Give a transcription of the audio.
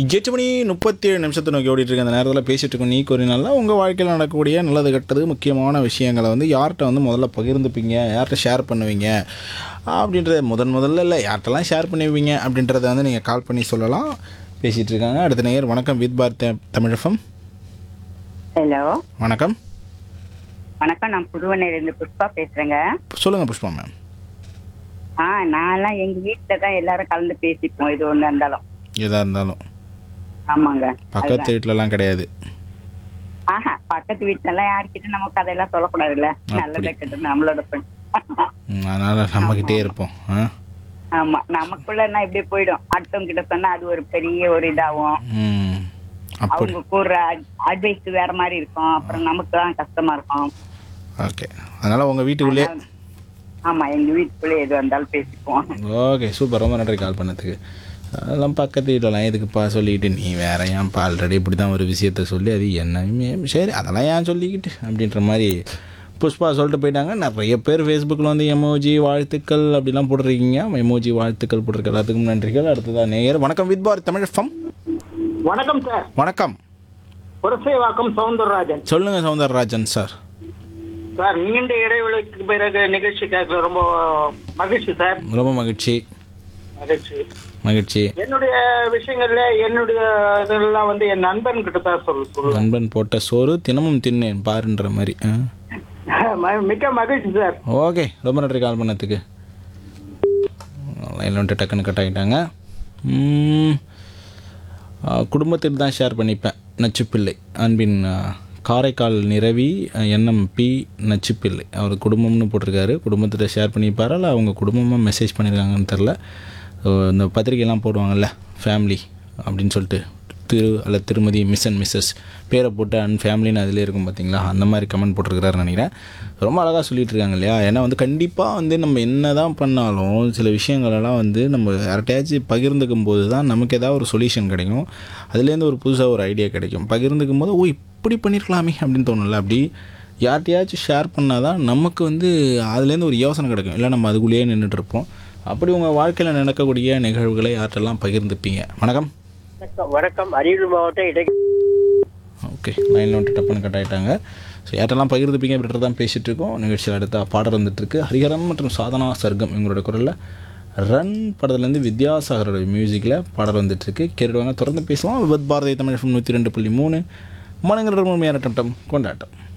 எட்டு மணி முப்பத்தி ஏழு நிமிஷத்தை நோக்கி ஓடிட்டு இருக்க அந்த நேரத்தில் பேசிட்டு இருக்கோம் நீ கூறினால உங்கள் வாழ்க்கையில் நடக்கக்கூடிய நல்லது கெட்டது முக்கியமான விஷயங்களை வந்து யார்கிட்ட வந்து முதல்ல பகிர்ந்துப்பீங்க யார்கிட்ட ஷேர் பண்ணுவீங்க அப்படின்றத முதன் முதல்ல இல்லை யார்கிட்டலாம் ஷேர் பண்ணுவீங்க அப்படின்றத வந்து நீங்கள் கால் பண்ணி சொல்லலாம் பேசிகிட்டு இருக்காங்க அடுத்த நேயர் வணக்கம் வித் பாரத் தமிழகம் ஹலோ வணக்கம் வணக்கம் நான் புதுவனையிலிருந்து புஷ்பா பேசுறேங்க சொல்லுங்கள் புஷ்பா மேம் ஆ நான்லாம் எங்க வீட்டுல தான் எல்லாரும் கலந்து பேசிப்போம் இது ஒண்ணு இருந்தாலும் எதாக இருந்தாலும் ஆமாங்க பக்கத்து வீட்டிலலாம் கிடையாது ஆஹா பக்கத்து வீட்டுல எல்லாம் யார்கிட்ட நம்ம கதையெல்லாம் சொல்லக்கூடாதுல்ல நல்லதா கெட்டது நம்மளோட friend. ம், அதனால நம்மக்கிட்டே இருப்போம் ஆ ஆமா நமக்குள்ளன்னா இப்படியே போயிடும் அடுத்தவங்க கிட்ட சொன்னா அது ஒரு பெரிய ஒரு இதாகும் ம் அப்படி அவங்க கூறுற அட்வைஸ் வேற மாதிரி இருக்கும் அப்புறம் நமக்கு தான் கஷ்டமா இருக்கும் ஓகே அதனால் உங்கள் வீட்டுக்குள்ளே ஆமா எங்க வீட்டுக்குள்ளே எது வந்தாலும் பேசிப்போம் ஓகே சூப்பர் ரொம்ப நன்றி கால் பண்ணதுக்கு அதெல்லாம் பக்கத்து வீட்டிலலாம் எதுக்குப்பா சொல்லிக்கிட்டு நீ வேற ஏன்ப்பா ஆல்ரெடி இப்படி தான் ஒரு விஷயத்த சொல்லி அது என்னமே சரி அதெல்லாம் ஏன் சொல்லிக்கிட்டு அப்படின்ற மாதிரி புஷ்பா சொல்லிட்டு போயிட்டாங்க நிறைய பேர் ஃபேஸ்புக்கில் வந்து எமோஜி வாழ்த்துக்கள் அப்படிலாம் போட்டிருக்கீங்க எமோஜி வாழ்த்துக்கள் போட்டிருக்க எல்லாத்துக்கும் நன்றிகள் அடுத்ததாக நேயர் வணக்கம் வித் பாரத் தமிழ் ஃபம் வணக்கம் சார் வணக்கம் புரசைவாக்கம் சவுந்தரராஜன் சொல்லுங்கள் சௌந்தரராஜன் சார் சார் நீண்ட இடைவெளிக்கு பிறகு நிகழ்ச்சி கேட்க ரொம்ப மகிழ்ச்சி சார் ரொம்ப மகிழ்ச்சி மகிழ்ச்சி மகிழ்ச்சி என்னுடைய விஷயங்கள்ல என்னுடைய இதெல்லாம் வந்து என் நண்பன் கிட்ட தான் சொல் சொல்லுவேன் நண்பன் போட்ட சோறு தினமும் தின்னேன் பாருன்ற மாதிரி ஆ ம- மிக்க மகிழ்ச்சி சார் ஓகே ரொம்ப நன்றி கால் பண்ணதுக்கு லைனில் வந்துட்டு டக்குன்னு கட் ஆகிட்டாங்க குடும்பத்தில் தான் ஷேர் பண்ணிப்பேன் நச்சுப்பிள்ளை அன்பின் ஆ, காரைக்கால் நிரவி எண்ணம் பி நச்சுப்பிள்ளை அவர் குடும்பம்னு போட்டிருக்காரு குடும்பத்திட்ட ஷேர் பண்ணிப்பாரா இல்லை அவங்க குடும்பமாக மெசேஜ் பண்ணியிருக்காங்கன்னு தெரில இந்த பத்திரிக்கைலாம் போடுவாங்கல்ல ஃபேமிலி அப்படின்னு சொல்லிட்டு திரு அல்ல திருமதி மிஸ் அண்ட் மிஸ்ஸஸ் பேரை போட்டு அண்ட் ஃபேமிலின்னு அதிலே இருக்கும் பார்த்தீங்களா அந்த மாதிரி கமெண்ட் போட்டிருக்கிறாருன்னு நினைக்கிறேன் ரொம்ப அழகாக சொல்லிட்டு இருக்காங்க இல்லையா ஏன்னா வந்து கண்டிப்பாக வந்து நம்ம என்ன தான் பண்ணாலும் சில விஷயங்களெல்லாம் வந்து நம்ம யார்கிட்டயாச்சும் பகிர்ந்துக்கும் போது தான் நமக்கு ஏதாவது ஒரு சொல்யூஷன் கிடைக்கும் அதுலேருந்து ஒரு புதுசாக ஒரு ஐடியா கிடைக்கும் பகிர்ந்துக்கும் போது ஓ இப்படி பண்ணியிருக்கலாமே அப்படின்னு தோணும்ல அப்படி யார்கிட்டயாச்சும் ஷேர் பண்ணால் தான் நமக்கு வந்து அதுலேருந்து ஒரு யோசனை கிடைக்கும் இல்லை நம்ம அதுக்குள்ளேயே நின்றுட்டு இருப்போம் அப்படி உங்கள் வாழ்க்கையில் நடக்கக்கூடிய நிகழ்வுகளை யார்கிட்டலாம் பகிர்ந்துப்பீங்க வணக்கம் வணக்கம் அரியலூர் மாவட்டம் இடை ஓகே லைனில் வந்துட்டு டப்புன்னு கட் ஆகிட்டாங்க ஸோ யார்ட்டெல்லாம் பகிர்ந்துப்பீங்க அப்படின்றத தான் பேசிகிட்டு இருக்கோம் நிகழ்ச்சியில் அடுத்த பாடல் வந்துட்டுருக்கு ஹரிஹரன் மற்றும் சாதனா சர்க்கம் இவங்களோட குரலில் ரன் படத்துலேருந்து வித்யாசாகரோட மியூசிக்கில் பாடல் வந்துட்டுருக்கு கேட்டுடுவாங்க தொடர்ந்து பேசலாம் விபத் பாரதி தமிழ் நூற்றி ரெண்டு புள்ளி மூணு மனங்கிற முழுமையான டம்டம் கொண்டாட்டம்